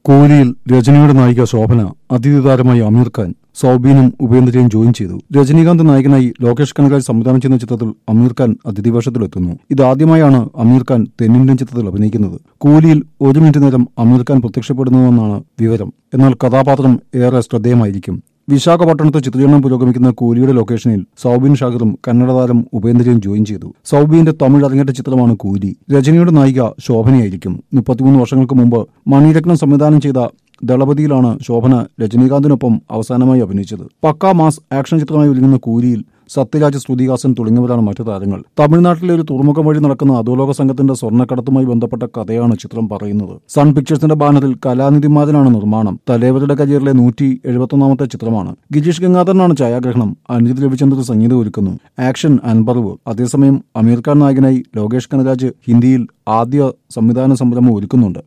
കൂലിയിൽ രജനിയുടെ നായിക ശോഭന അതിഥി താരമായി അമീർ ഖാൻ സൗബീനും ഉപേന്ദ്രയും ജോയിൻ ചെയ്തു രജനീകാന്ത് നായകനായി ലോകേഷ് കനകാൽ സംവിധാനം ചെയ്യുന്ന ചിത്രത്തിൽ അമീർ ഖാൻ അതിഥി വേഷത്തിലെത്തുന്നു ഇതാദ്യമായാണ് അമീർ ഖാൻ തെന്നിന്ത്യൻ ചിത്രത്തിൽ അഭിനയിക്കുന്നത് കൂലിയിൽ ഒരു മിനിറ്റ് നേരം അമീർ ഖാൻ പ്രത്യക്ഷപ്പെടുന്നുവെന്നാണ് വിവരം എന്നാൽ കഥാപാത്രം ഏറെ ശ്രദ്ധേയമായിരിക്കും വിശാഖപട്ടണത്ത് ചിത്രീകരണം പുരോഗമിക്കുന്ന കൂലിയുടെ ലൊക്കേഷനിൽ സൗബിൻ ഷാഹിറും കന്നഡ താരം ഉപേന്ദ്രയും ജോയിൻ ചെയ്തു സൗബിന്റെ തമിഴ് അരങ്ങേറ്റ ചിത്രമാണ് കൂലി രജനിയുടെ നായിക ശോഭനയായിരിക്കും മുപ്പത്തിമൂന്ന് വർഷങ്ങൾക്ക് മുമ്പ് മണിരത്നം സംവിധാനം ചെയ്ത ദളപതിയിലാണ് ശോഭന രജനീകാന്തിനൊപ്പം അവസാനമായി അഭിനയിച്ചത് പക്കാ മാസ് ആക്ഷൻ ചിത്രമായി ഒരുങ്ങുന്ന കൂലിയിൽ സത്യരാജ് ശ്രുതിഹാസൻ തുടങ്ങിയവരാണ് മറ്റു താരങ്ങൾ തമിഴ്നാട്ടിലെ ഒരു തുറമുഖം വഴി നടക്കുന്ന അധോലോക സംഘത്തിന്റെ സ്വർണ്ണക്കടത്തുമായി ബന്ധപ്പെട്ട കഥയാണ് ചിത്രം പറയുന്നത് സൺ പിക്ചേഴ്സിന്റെ ബാനറിൽ കലാനിധിമാരനാണ് നിർമ്മാണം തലേവരുടെ കരിയറിലെ നൂറ്റി എഴുപത്തൊന്നാമത്തെ ചിത്രമാണ് ഗിരീഷ് ഗംഗാധരനാണ് ഛായാഗ്രഹണം അനിരുദ്ധ് രവിചന്ദ്രൻ സംഗീതം ഒരുക്കുന്നു ആക്ഷൻ അൻപർവ് അതേസമയം അമീർ ഖാൻ നായകനായി ലോകേഷ് കനരാജ് ഹിന്ദിയിൽ ആദ്യ സംവിധാന സംരംഭം ഒരുക്കുന്നുണ്ട്